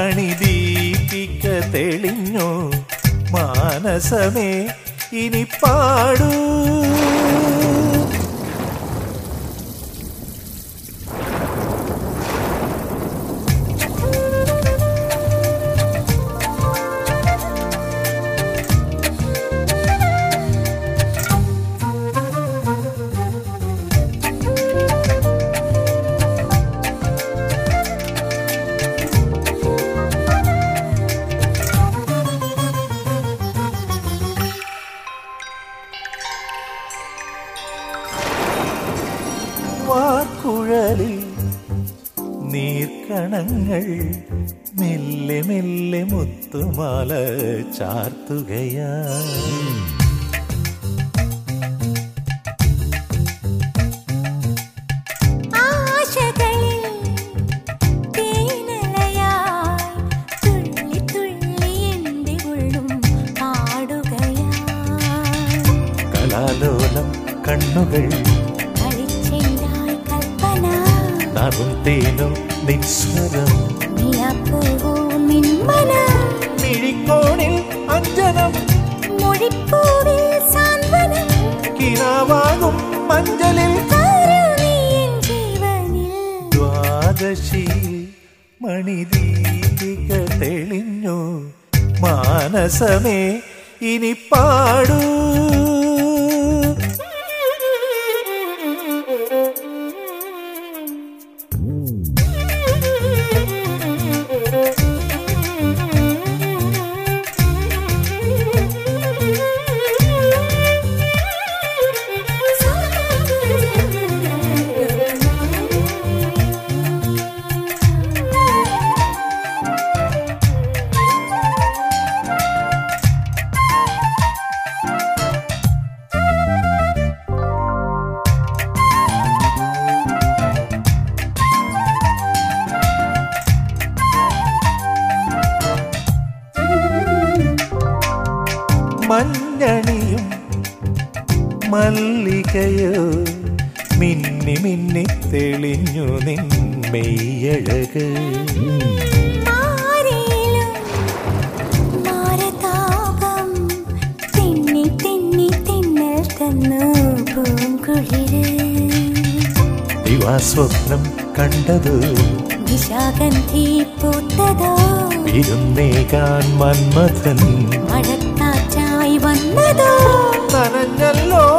മണിദീപിക തെളിഞ്ഞു മാനസമേ ഇനി പാടൂ വാക്കുഴലിൽ നീർക്കണങ്ങൾ മെല്ലെ മെല്ലെ മുത്തുമാല ചാർത്തുകയാ ആശകളിൽ തേനലയായി തുള്ളി തുള്ളി എൻ്റെ ഉള്ളും പാടുകയായി കലാലോലം കണ്ണുകൾ കളിച്ചെണ്ടായി കൽപ്പന നറും തേനും നിസ്വരം നിലപ്പൂവോ നിന്മന മിഴിക്കോണിൽ അഞ്ജനം മൊഴിപ്പൂവിൽ സാന്ത്വനം കിനാവാകും മഞ്ചലിൽ കരുണീയൻ ജീവനിൽ ദ്വാദശി മണിദീപിക തെളിഞ്ഞു മാനസമേ ഇനി പാടൂ മഞ്ഞണിയും മല്ലികയോ മിന്നി മിന്നി തെളിഞ്ഞു നിൻ മെയ്യഴക് മാറിയിലും മാരതാപം തെന്നി തെന്നി തെന്നൽ തന്നു പൂങ്കുളിര് ദിവാസ്വപ്നം കണ്ടതു നിശാഗന്ധി പൂത്തതോ ഇരുന്നേകാൻ മന്മഥൻ മഴക്കാറ്റായി വന്നതോ നനഞ്ഞല്ലോ